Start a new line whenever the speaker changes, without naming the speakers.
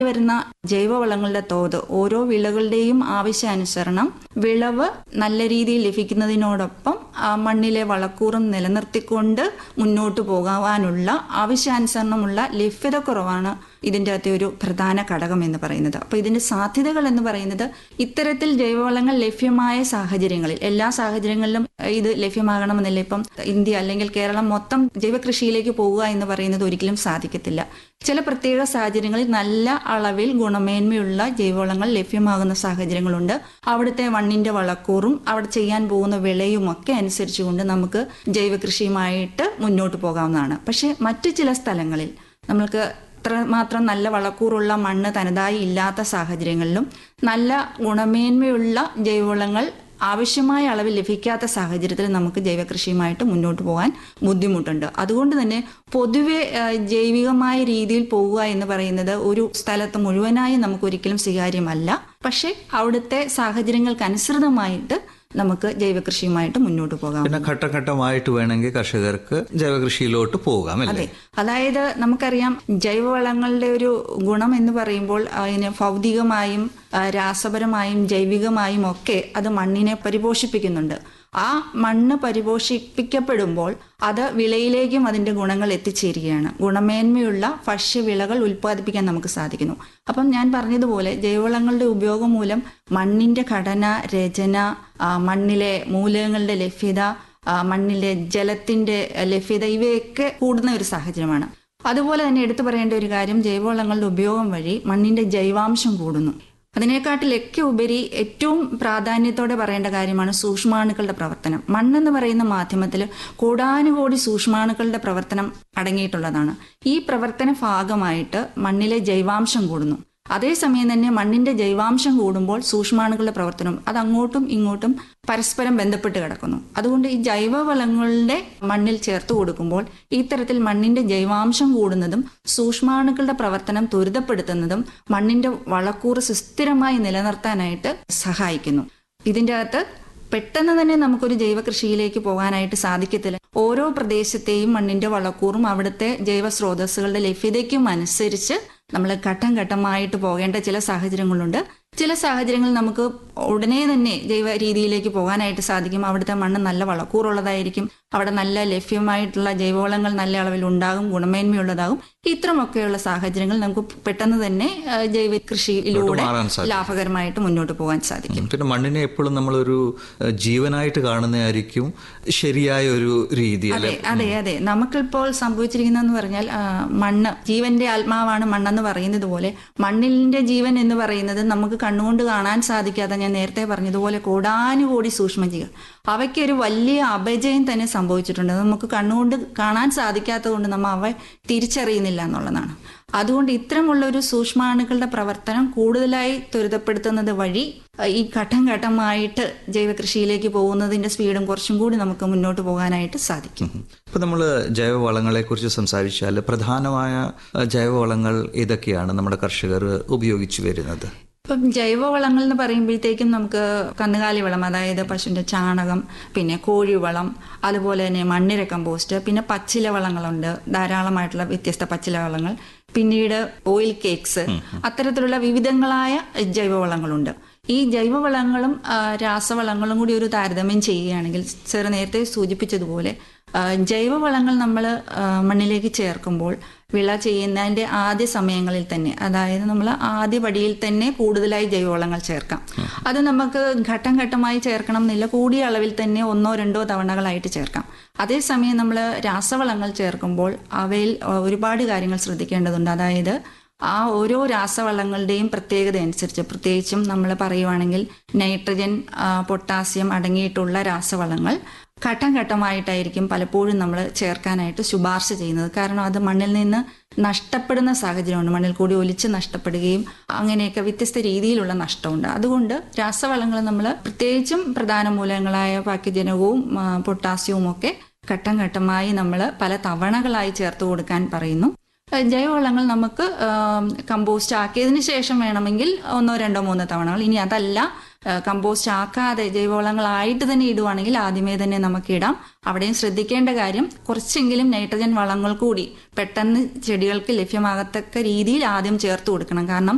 വരുന്ന ജൈവവളങ്ങളുടെ തോത് ഓരോ വിളകളുടെയും ആവശ്യാനുസരണം വിളവ് നല്ല രീതിയിൽ ലഭിക്കുന്നതിനോടൊപ്പം ആ മണ്ണിലെ വളക്കൂറും നിലനിർത്തിക്കൊണ്ട് മുന്നോട്ട് പോകാനുള്ള ആവശ്യാനുസരണമുള്ള ലഭ്യത കുറവാണ് ഇതിൻ്റെ അകത്തെ ഒരു പ്രധാന ഘടകം എന്ന് പറയുന്നത് അപ്പോൾ ഇതിന്റെ സാധ്യതകൾ എന്ന് പറയുന്നത് ഇത്തരത്തിൽ ജൈവവളങ്ങൾ ലഭ്യമായ സാഹചര്യങ്ങളിൽ എല്ലാ സാഹചര്യങ്ങളിലും ഇത് ലഭ്യമാകണമെന്നില്ല ഇപ്പം ഇന്ത്യ അല്ലെങ്കിൽ കേരളം മൊത്തം ജൈവകൃഷിയിലേക്ക് പോകുക എന്ന് പറയുന്നത് ഒരിക്കലും സാധിക്കത്തില്ല ചില പ്രത്യേക സാഹചര്യങ്ങളിൽ നല്ല അളവിൽ ഗുണമേന്മയുള്ള ജൈവവളങ്ങൾ ലഭ്യമാകുന്ന സാഹചര്യങ്ങളുണ്ട് അവിടുത്തെ മണ്ണിന്റെ വളക്കൂറും അവിടെ ചെയ്യാൻ പോകുന്ന വിളയും ഒക്കെ അനുസരിച്ചുകൊണ്ട് നമുക്ക് ജൈവകൃഷിയുമായിട്ട് മുന്നോട്ട് പോകാവുന്നതാണ് പക്ഷേ മറ്റു ചില സ്ഥലങ്ങളിൽ നമ്മൾക്ക് മാത്രം നല്ല വളക്കൂറുള്ള മണ്ണ് തനതായി ഇല്ലാത്ത സാഹചര്യങ്ങളിലും നല്ല ഗുണമേന്മയുള്ള ജൈവവളങ്ങൾ ആവശ്യമായ അളവിൽ ലഭിക്കാത്ത സാഹചര്യത്തിൽ നമുക്ക് ജൈവകൃഷിയുമായിട്ട് മുന്നോട്ട് പോകാൻ ബുദ്ധിമുട്ടുണ്ട് അതുകൊണ്ട് തന്നെ പൊതുവെ ജൈവികമായ രീതിയിൽ പോവുക എന്ന് പറയുന്നത് ഒരു സ്ഥലത്ത് മുഴുവനായി നമുക്ക് ഒരിക്കലും സ്വീകാര്യമല്ല പക്ഷെ അവിടുത്തെ സാഹചര്യങ്ങൾക്കനുസൃതമായിട്ട് നമുക്ക് ജൈവകൃഷിയുമായിട്ട് മുന്നോട്ട് പോകാം
പിന്നെ ഘട്ടം ഘട്ടമായിട്ട് വേണമെങ്കിൽ കർഷകർക്ക് ജൈവകൃഷിയിലോട്ട് പോകാം അല്ലേ
അതെ അതായത് നമുക്കറിയാം ജൈവവളങ്ങളുടെ ഒരു ഗുണം എന്ന് പറയുമ്പോൾ അതിന് ഭൗതികമായും രാസപരമായും ജൈവികമായും ഒക്കെ അത് മണ്ണിനെ പരിപോഷിപ്പിക്കുന്നുണ്ട് ആ മണ്ണ് പരിപോഷിപ്പിക്കപ്പെടുമ്പോൾ അത് വിളയിലേക്കും അതിന്റെ ഗുണങ്ങൾ എത്തിച്ചേരുകയാണ് ഗുണമേന്മയുള്ള ഭക്ഷ്യവിളകൾ ഉൽപ്പാദിപ്പിക്കാൻ നമുക്ക് സാധിക്കുന്നു അപ്പം ഞാൻ പറഞ്ഞതുപോലെ ജൈവവളങ്ങളുടെ ഉപയോഗം മൂലം മണ്ണിന്റെ ഘടന രചന മണ്ണിലെ മൂലകങ്ങളുടെ ലഭ്യത മണ്ണിലെ ജലത്തിന്റെ ലഭ്യത ഇവയൊക്കെ കൂടുന്ന ഒരു സാഹചര്യമാണ് അതുപോലെ തന്നെ എടുത്തു പറയേണ്ട ഒരു കാര്യം ജൈവവളങ്ങളുടെ ഉപയോഗം വഴി മണ്ണിന്റെ ജൈവാംശം കൂടുന്നു അതിനേക്കാട്ടിലൊക്കെ ഉപരി ഏറ്റവും പ്രാധാന്യത്തോടെ പറയേണ്ട കാര്യമാണ് സൂക്ഷ്മാണുക്കളുടെ പ്രവർത്തനം മണ്ണെന്ന് പറയുന്ന മാധ്യമത്തിൽ കോടാനുകോടി സൂക്ഷ്മാണുക്കളുടെ പ്രവർത്തനം അടങ്ങിയിട്ടുള്ളതാണ് ഈ പ്രവർത്തന ഭാഗമായിട്ട് മണ്ണിലെ ജൈവാംശം കൂടുന്നു അതേസമയം തന്നെ മണ്ണിന്റെ ജൈവാംശം കൂടുമ്പോൾ സൂക്ഷ്മാണുക്കളുടെ പ്രവർത്തനം അത് അങ്ങോട്ടും ഇങ്ങോട്ടും പരസ്പരം ബന്ധപ്പെട്ട് കിടക്കുന്നു അതുകൊണ്ട് ഈ ജൈവവളങ്ങളുടെ മണ്ണിൽ ചേർത്ത് കൊടുക്കുമ്പോൾ ഇത്തരത്തിൽ മണ്ണിന്റെ ജൈവാംശം കൂടുന്നതും സൂക്ഷ്മാണുക്കളുടെ പ്രവർത്തനം ത്വരിതപ്പെടുത്തുന്നതും മണ്ണിന്റെ വളക്കൂറ് സുസ്ഥിരമായി നിലനിർത്താനായിട്ട് സഹായിക്കുന്നു ഇതിൻ്റെ അകത്ത് പെട്ടെന്ന് തന്നെ നമുക്കൊരു ജൈവ കൃഷിയിലേക്ക് പോകാനായിട്ട് സാധിക്കത്തില്ല ഓരോ പ്രദേശത്തെയും മണ്ണിന്റെ വളക്കൂറും അവിടുത്തെ ജൈവ സ്രോതസ്സുകളുടെ ലഭ്യതയ്ക്കും അനുസരിച്ച് നമ്മൾ ഘട്ടം ഘട്ടമായിട്ട് പോകേണ്ട ചില സാഹചര്യങ്ങളുണ്ട് ചില സാഹചര്യങ്ങളിൽ നമുക്ക് ഉടനെ തന്നെ ജൈവ രീതിയിലേക്ക് പോകാനായിട്ട് സാധിക്കും അവിടുത്തെ മണ്ണ് നല്ല വളക്കൂറുള്ളതായിരിക്കും അവിടെ നല്ല ലഭ്യമായിട്ടുള്ള ജൈവവളങ്ങൾ നല്ല അളവിൽ ഉണ്ടാകും ഗുണമേന്മയുള്ളതാകും ഇത്രമൊക്കെയുള്ള സാഹചര്യങ്ങൾ നമുക്ക് പെട്ടെന്ന് തന്നെ ജൈവ കൃഷിയിലൂടെ ലാഭകരമായിട്ട് മുന്നോട്ട് പോകാൻ സാധിക്കും
പിന്നെ മണ്ണിനെ എപ്പോഴും നമ്മളൊരു ജീവനായിട്ട് കാണുന്നതായിരിക്കും ശരിയായ ഒരു രീതി
അതെ അതെ അതെ നമുക്കിപ്പോൾ സംഭവിച്ചിരിക്കുന്നതെന്ന് പറഞ്ഞാൽ മണ്ണ് ജീവന്റെ ആത്മാവാണ് മണ്ണെന്ന് പറയുന്നത് പോലെ മണ്ണിന്റെ ജീവൻ എന്ന് പറയുന്നത് നമുക്ക് കണ്ണുകൊണ്ട് കാണാൻ സാധിക്കാതെ ഞാൻ നേരത്തെ പറഞ്ഞതുപോലെ കോടാനുകോടി സൂക്ഷ്മജീവികൾ അവയ്ക്ക് ഒരു വലിയ അപജയം തന്നെ സംഭവിച്ചിട്ടുണ്ട് നമുക്ക് കണ്ണുകൊണ്ട് കാണാൻ സാധിക്കാത്തത് കൊണ്ട് നമ്മൾ അവ തിരിച്ചറിയുന്നില്ല എന്നുള്ളതാണ് അതുകൊണ്ട് ഇത്തരമുള്ള ഒരു സൂക്ഷ്മാണുക്കളുടെ പ്രവർത്തനം കൂടുതലായി ത്വരിതപ്പെടുത്തുന്നത് വഴി ഈ ഘട്ടം ഘട്ടമായിട്ട് ജൈവകൃഷിയിലേക്ക് പോകുന്നതിന്റെ സ്പീഡും കുറച്ചും കൂടി നമുക്ക് മുന്നോട്ട് പോകാനായിട്ട് സാധിക്കും
ഇപ്പൊ നമ്മൾ ജൈവവളങ്ങളെ കുറിച്ച് സംസാരിച്ചാൽ പ്രധാനമായ ജൈവവളങ്ങൾ ഏതൊക്കെയാണ് നമ്മുടെ കർഷകർ ഉപയോഗിച്ചു വരുന്നത്
ഇപ്പം ജൈവവളങ്ങൾ എന്ന് പറയുമ്പോഴത്തേക്കും നമുക്ക് കന്നുകാലി വളം അതായത് പശുവിൻ്റെ ചാണകം പിന്നെ കോഴിവളം അതുപോലെ തന്നെ മണ്ണിര കമ്പോസ്റ്റ് പിന്നെ പച്ചില വളങ്ങളുണ്ട് ധാരാളമായിട്ടുള്ള വ്യത്യസ്ത പച്ചില വളങ്ങൾ പിന്നീട് ഓയിൽ കേക്ക്സ് അത്തരത്തിലുള്ള വിവിധങ്ങളായ ജൈവവളങ്ങളുണ്ട് ഈ ജൈവവളങ്ങളും രാസവളങ്ങളും കൂടി ഒരു താരതമ്യം ചെയ്യുകയാണെങ്കിൽ സാർ നേരത്തെ സൂചിപ്പിച്ചതുപോലെ ജൈവവളങ്ങൾ നമ്മൾ മണ്ണിലേക്ക് ചേർക്കുമ്പോൾ വിള ചെയ്യുന്നതിൻ്റെ ആദ്യ സമയങ്ങളിൽ തന്നെ അതായത് നമ്മൾ ആദ്യ പടിയിൽ തന്നെ കൂടുതലായി ജൈവവളങ്ങൾ ചേർക്കാം അത് നമുക്ക് ഘട്ടം ഘട്ടമായി ചേർക്കണം എന്നില്ല കൂടിയ അളവിൽ തന്നെ ഒന്നോ രണ്ടോ തവണകളായിട്ട് ചേർക്കാം അതേസമയം നമ്മൾ രാസവളങ്ങൾ ചേർക്കുമ്പോൾ അവയിൽ ഒരുപാട് കാര്യങ്ങൾ ശ്രദ്ധിക്കേണ്ടതുണ്ട് അതായത് ആ ഓരോ രാസവളങ്ങളുടെയും പ്രത്യേകത അനുസരിച്ച് പ്രത്യേകിച്ചും നമ്മൾ പറയുവാണെങ്കിൽ നൈട്രജൻ പൊട്ടാസ്യം അടങ്ങിയിട്ടുള്ള രാസവളങ്ങൾ ഘട്ടം ഘട്ടമായിട്ടായിരിക്കും പലപ്പോഴും നമ്മൾ ചേർക്കാനായിട്ട് ശുപാർശ ചെയ്യുന്നത് കാരണം അത് മണ്ണിൽ നിന്ന് നഷ്ടപ്പെടുന്ന സാഹചര്യമുണ്ട് മണ്ണിൽ കൂടി ഒലിച്ച് നഷ്ടപ്പെടുകയും അങ്ങനെയൊക്കെ വ്യത്യസ്ത രീതിയിലുള്ള നഷ്ടമുണ്ട് അതുകൊണ്ട് രാസവളങ്ങൾ നമ്മൾ പ്രത്യേകിച്ചും പ്രധാന മൂലകങ്ങളായ പാക്യജനകവും പൊട്ടാസ്യവും ഒക്കെ ഘട്ടം ഘട്ടമായി നമ്മൾ പല തവണകളായി ചേർത്ത് കൊടുക്കാൻ പറയുന്നു ജൈവവളങ്ങൾ നമുക്ക് കമ്പോസ്റ്റ് ആക്കിയതിന് ശേഷം വേണമെങ്കിൽ ഒന്നോ രണ്ടോ മൂന്നോ തവണകൾ ഇനി അതല്ല കമ്പോസ്റ്റ് ആക്കാതെ ജൈവവളങ്ങളായിട്ട് തന്നെ ഇടുവാണെങ്കിൽ ആദ്യമേ തന്നെ നമുക്ക് ഇടാം അവിടെയും ശ്രദ്ധിക്കേണ്ട കാര്യം കുറച്ചെങ്കിലും നൈട്രജൻ വളങ്ങൾ കൂടി പെട്ടെന്ന് ചെടികൾക്ക് ലഭ്യമാകത്തക്ക രീതിയിൽ ആദ്യം ചേർത്ത് കൊടുക്കണം കാരണം